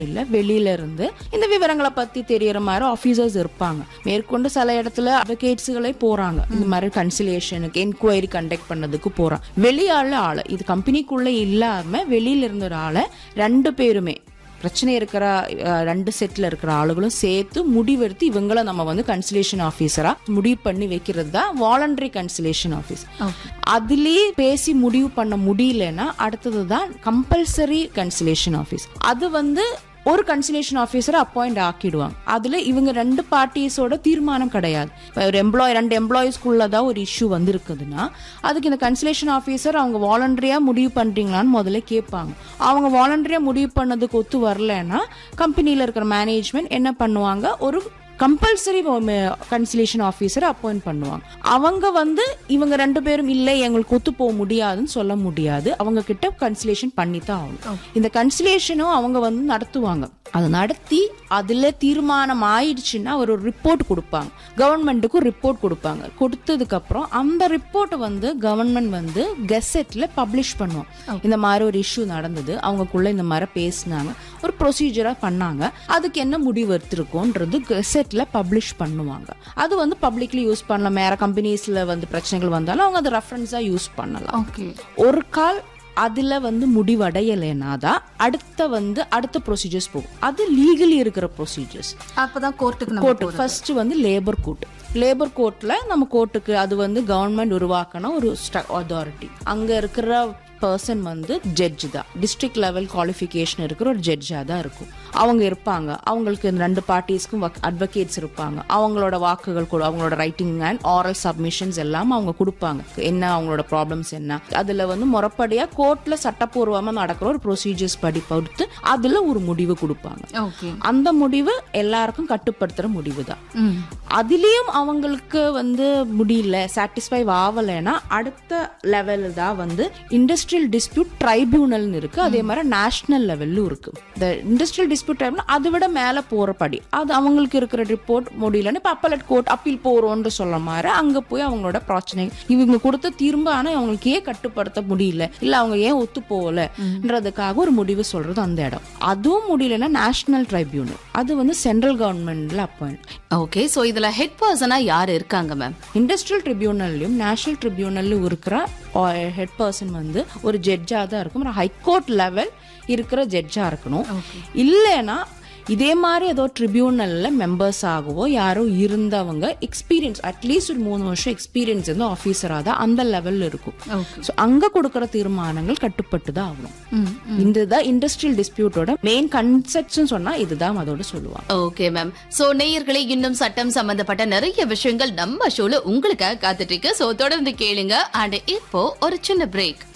இல்ல வெளியில இருந்து இந்த விவரங்களை பத்தி தெரியற மாதிரி ஆபீசர்ஸ் இருப்பாங்க மேற்கொண்டு சில இடத்துல அட்வொகேட்ஸுகளே போறாங்க இந்த மாதிரி கன்சிலேஷனுக்கு என்கொயரி கண்டக்ட் பண்ணதுக்கு போறாங்க வெளியாள ஆளு இது கம்பெனிக்குள்ள இல்லாம வெளியில இருந்த ஒரு ஆளை ரெண்டு பேருமே பிரச்சனை இருக்கிற அஹ், ரெண்டு செட்ல இருக்கிற ஆளுகளும் சேர்த்து முடிவெடுத்து இவங்கள நம்ம வந்து கன்சிலேஷன் ஆஃபீஸரா முடிவு பண்ணி வைக்கிறது தான் வாலண்டரி கன்சிலேஷன் ஆஃபீஸ் அதுலயே பேசி முடிவு பண்ண முடியலன்னா அடுத்தது தான் கம்பல்சரி கன்சிலேஷன் ஆஃபீஸ் அது வந்து ஒரு கன்சிலேஷன் ஆஃபீஸரை அப்பாயிண்ட் ஆக்கிடுவாங்க அதுல இவங்க ரெண்டு பார்ட்டிஸோட தீர்மானம் கிடையாது இப்ப ஒரு எம்ப்ளாய் ரெண்டு எம்ப்ளாயிஸ்க்குள்ள தான் ஒரு இஷ்யூ வந்திருக்குதுன்னா அதுக்கு இந்த கன்சிலேஷன் ஆஃபீஸர் அவங்க வாலண்டரியா முடிவு பண்றீங்களான்னு முதல்ல கேட்பாங்க அவங்க வாலண்டரியா முடிவு பண்ணதுக்கு ஒத்து வரலன்னா கம்பெனில இருக்கிற மேனேஜ்மெண்ட் என்ன பண்ணுவாங்க ஒரு கம்பல்சரி கன்சிலேஷன் ஆஃபீஸர் அப்பாயிண்ட் பண்ணுவாங்க அவங்க வந்து இவங்க ரெண்டு பேரும் இல்லை எங்களுக்கு ஒத்து போக முடியாதுன்னு சொல்ல முடியாது அவங்க கிட்ட கன்சிலேஷன் பண்ணி தான் ஆகணும் இந்த கன்சிலேஷனும் அவங்க வந்து நடத்துவாங்க அதை நடத்தி அதுல தீர்மானம் ஆயிடுச்சுன்னா அவர் ஒரு ரிப்போர்ட் கொடுப்பாங்க கவர்மெண்ட்டுக்கும் ரிப்போர்ட் கொடுப்பாங்க கொடுத்ததுக்கு அப்புறம் அந்த ரிப்போர்ட் வந்து கவர்மெண்ட் வந்து கெசெட்ல பப்ளிஷ் பண்ணுவோம் இந்த மாதிரி ஒரு இஷ்யூ நடந்தது அவங்கக்குள்ள இந்த மாதிரி பேசினாங்க ஒரு ப்ரொசீஜரா பண்ணாங்க அதுக்கு என்ன முடிவு எடுத்திருக்கோன்றது கெசெட்ல பப்ளிஷ் பண்ணுவாங்க அது வந்து பப்ளிக்லி யூஸ் பண்ணலாம் வேற கம்பெனிஸ்ல வந்து பிரச்சனைகள் வந்தாலும் அவங்க அதை ரெஃபரன்ஸா யூஸ் பண்ணலாம் ஓகே ஒரு கால் அதுல வந்து முடிவடையலைன்னா தான் அடுத்த வந்து அடுத்த ப்ரொசீஜர்ஸ் போகும் அது லீகலி இருக்கிற ப்ரொசீஜர்ஸ் அப்பதான் கோர்ட்டுக்கு நம்ம கோர்ட்டு ஃபர்ஸ்ட் வந்து லேபர் கோர்ட் லேபர் கோர்ட்ல நம்ம கோர்ட்டுக்கு அது வந்து கவர்மெண்ட் உருவாக்கின ஒரு அத்தாரிட்டி அங்க இருக்கிற பர்சன் வந்து ஜட்ஜ் தான் டிஸ்ட்ரிக்ட் லெவல் குவாலிஃபிகேஷன் இருக்கிற ஒரு ஜட்ஜாக தான் இருக்கும் அவங்க இருப்பாங்க அவங்களுக்கு இந்த ரெண்டு பார்ட்டிஸ்க்கும் அட்வொகேட்ஸ் இருப்பாங்க அவங்களோட வாக்குகள் கொடு அவங்களோட ரைட்டிங் அண்ட் ஆரல் சப்மிஷன்ஸ் எல்லாம் அவங்க கொடுப்பாங்க என்ன அவங்களோட ப்ராப்ளம்ஸ் என்ன அதுல வந்து முறைப்படியா கோர்ட்ல சட்டப்பூர்வமா நடக்கிற ஒரு ப்ரொசீஜர்ஸ் படி பொறுத்து அதுல ஒரு முடிவு கொடுப்பாங்க ஓகே அந்த முடிவு எல்லாருக்கும் கட்டுப்படுத்துற முடிவு தான் ம் அதுலயும் அவங்களுக்கு வந்து முடியல சாட்டிஸ்ஃபை ஆகலைன்னா அடுத்த லெவல் தான் வந்து இண்டஸ்ட்ரியல் டிஸ்பியூட் ட்ரைபியூனல்னு இருக்கு அதே மாதிரி நேஷனல் லெவல்லும் இருக்கு இந்த இண்டஸ்ட்ரியல் டிஸ்பியூட் ட்ரைபியூனல் அதை விட மேல போறபடி அது அவங்களுக்கு இருக்கிற ரிப்போர்ட் முடியலன்னு இப்ப அப்பலட் கோர்ட் அப்பீல் போறோம்னு சொல்ல மாதிரி அங்க போய் அவங்களோட பிரச்சனை இவங்க கொடுத்த தீர்ப்பு ஆனா அவங்களுக்கு ஏன் கட்டுப்படுத்த முடியல இல்ல அவங்க ஏன் ஒத்து போகலன்றதுக்காக ஒரு முடிவு சொல்றது அந்த இடம் அதுவும் முடியலன்னா நேஷனல் ட்ரைபியூனல் அது வந்து சென்ட்ரல் கவர்மெண்ட்ல அப்பாயிண்ட் ஓகே சோ இதுல ஹெட் பர்சனா யார் இருக்காங்க மேம் இண்டஸ்ட்ரியல் ட்ரிபியூனல்லையும் நேஷனல் ட்ரிபியூனல்லையும் இருக்கிற ஹெட் பர்சன் வந்து ஒரு ஜட்ஜாக தான் இருக்கும் ஒரு ஹைகோர்ட் லெவல் இருக்கிற ஜட்ஜாக இருக்கணும் இல்லைன்னா இதே மாதிரி ஏதோ ட்ரிபியூனல்ல மெம்பர்ஸ் ஆகவோ யாரோ இருந்தவங்க எக்ஸ்பீரியன்ஸ் அட்லீஸ்ட் ஒரு மூணு வருஷம் எக்ஸ்பீரியன்ஸ் இருந்து ஆஃபீஸராக தான் அந்த லெவல்ல இருக்கும் ஓகே ஸோ அங்க கொடுக்குற தீர்மானங்கள் கட்டுப்பட்டு தான் ஆகணும் இதுதான் இண்டஸ்ட்ரியல் டிஸ்பியூட்டோட மெயின் கன்செப்ட்ஸ் சொன்னா இதுதான் அதோட சொல்லுவாங்க ஓகே மேம் சோ நேயர்களே இன்னும் சட்டம் சம்பந்தப்பட்ட நிறைய விஷயங்கள் நம்ம ஷோல உங்களுக்காக காத்துட்டு இருக்கு சோ தொடர்ந்து கேளுங்க அண்ட் இப்போ ஒரு சின்ன பிரேக்